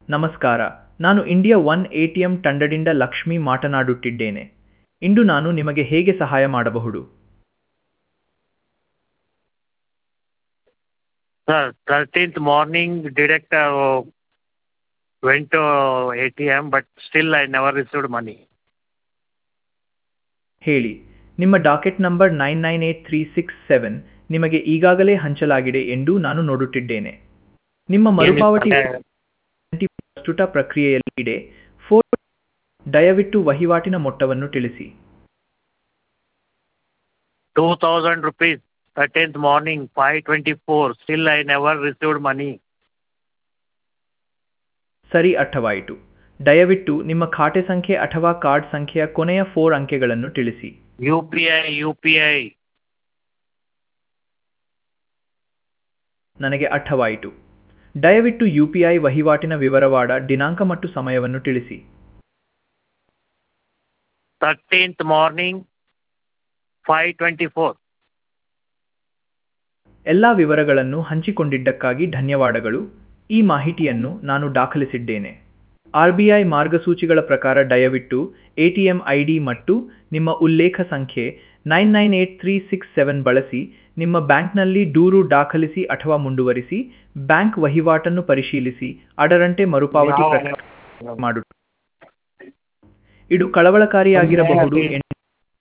ನಮಸ್ಕಾರ ನಾನು India one A T M ತಂಡದಿಂದ ಲಕ್ಷ್ಮಿ ಮಾತನಾಡುತ್ತಿದ್ದೇನೆ ಇಂದು ನಾನು ನಿಮಗೆ ಹೇಗೆ ಸಹಾಯ ಮಾಡಬಹುದು Sir, 13th morning, direct uh, went to ATM, but still I never received money. ಹೇಳಿ ನಿಮ್ಮ docket number nine nine eight three six seven ನಿಮಗೆ ಈಗಾಗಲೇ ಹಂಚಲಾಗಿದೆ ಎಂದು ನಾನು ನೋಡುತ್ತಿದ್ದೇನೆ ನಿಮ್ಮ ಮರುಪಾವತಿ ಪ್ರಸ್ತುತ ಪ್ರಕ್ರಿಯೆಯಲ್ಲಿದೆ ಫೋರ್ ದಯವಿಟ್ಟು ವಹಿವಾಟಿನ ಮೊತ್ತವನ್ನು ತಿಳಿಸಿ 2000 rupees, 13th morning, 524. Still I never received money. ಸರಿ ಅರ್ಥವಾಯಿತು ದಯವಿಟ್ಟು ನಿಮ್ಮ ಖಾತೆ ಸಂಖ್ಯೆ ಅಥವಾ ಕಾರ್ಡ್ ಸಂಖ್ಯೆಯ ಕೊನೆಯ ಫೋರ್ ಅಂಕೆಗಳನ್ನು ತಿಳಿಸಿ UPI, UPI. ನನಗೆ ಅರ್ಥವಾಯಿತು ದಯವಿಟ್ಟು ಯು ಪಿ ಐ ವಹಿವಾಟಿನ ವಿವರವಾದ ದಿನಾಂಕ ಮತ್ತು ಸಮಯವನ್ನು ತಿಳಿಸಿ 13th morning, 524. ಎಲ್ಲ ವಿವರಗಳನ್ನು ಹಂಚಿಕೊಂಡಿದ್ದಕ್ಕಾಗಿ ಧನ್ಯವಾದಗಳು ಈ ಮಾಹಿತಿಯನ್ನು ನಾನು ದಾಖಲಿಸಿದ್ದೇನೆ ಆರ್ ಬಿ ಐ ಮಾರ್ಗಸೂಚಿಗಳ ಪ್ರಕಾರ ದಯವಿಟ್ಟು A T M I D ಮತ್ತು ನಿಮ್ಮ ಉಲ್ಲೇಖ ಸಂಖ್ಯೆ nine nine eight three six seven ಬಳಸಿ ನಿಮ್ಮ ಬ್ಯಾಂಕ್ನಲ್ಲಿ ದೂರು ದಾಖಲಿಸಿ ಅಥವಾ ಮುಂದುವರಿಸಿ ಬ್ಯಾಂಕ್ ವಹಿವಾಟನ್ನು ಪರಿಶೀಲಿಸಿ ಅದರಂತೆ ಮರುಪಾವತಿ ಪ್ರಕ್ರಿಯೆ ಮಾಡು ಇದು ಕಳವಳಕಾರಿಯಾಗಿರಬಹುದು ಎಂದು